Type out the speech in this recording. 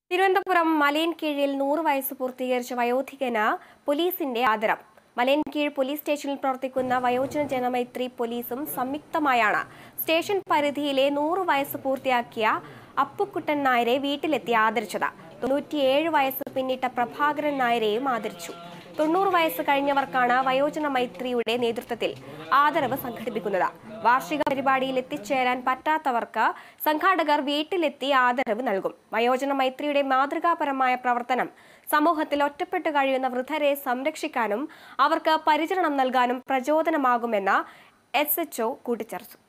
തിരുവനന്തപുരം മലയൻകീഴിൽ നൂറ് വയസ്സ് പൂർത്തീകരിച്ച വയോധികന് പോലീസിന്റെ ആദരം മലയൻകീഴ് പോലീസ് സ്റ്റേഷനിൽ പ്രവർത്തിക്കുന്ന വയോജന ജനമൈത്രി പോലീസും സംയുക്തമായാണ് സ്റ്റേഷൻ പരിധിയിലെ നൂറ് വയസ്സ് പൂർത്തിയാക്കിയ അപ്പുക്കുട്ടൻ നായരെ വീട്ടിലെത്തി ആദരിച്ചത് തൊണ്ണൂറ്റിയേഴ് വയസ്സ് പിന്നിട്ട പ്രഭാകരൻ നായരെയും ആദരിച്ചു തൊണ്ണൂറ് വയസ്സ് കഴിഞ്ഞവർക്കാണ് വയോജന മൈത്രിയുടെ നേതൃത്വത്തിൽ ആദരവ് സംഘടിപ്പിക്കുന്നത് വാർഷിക പരിപാടിയിൽ എത്തിച്ചേരാൻ പറ്റാത്തവർക്ക് സംഘാടകർ വീട്ടിലെത്തി ആദരവ് നൽകും വയോജന മൈത്രിയുടെ മാതൃകാപരമായ പ്രവർത്തനം സമൂഹത്തിൽ ഒറ്റപ്പെട്ടു കഴിയുന്ന വൃദ്ധരെ സംരക്ഷിക്കാനും അവർക്ക് പരിചരണം നൽകാനും പ്രചോദനമാകുമെന്ന് എസ് എച്ച്ഒ കൂട്ടിച്ചേർത്തു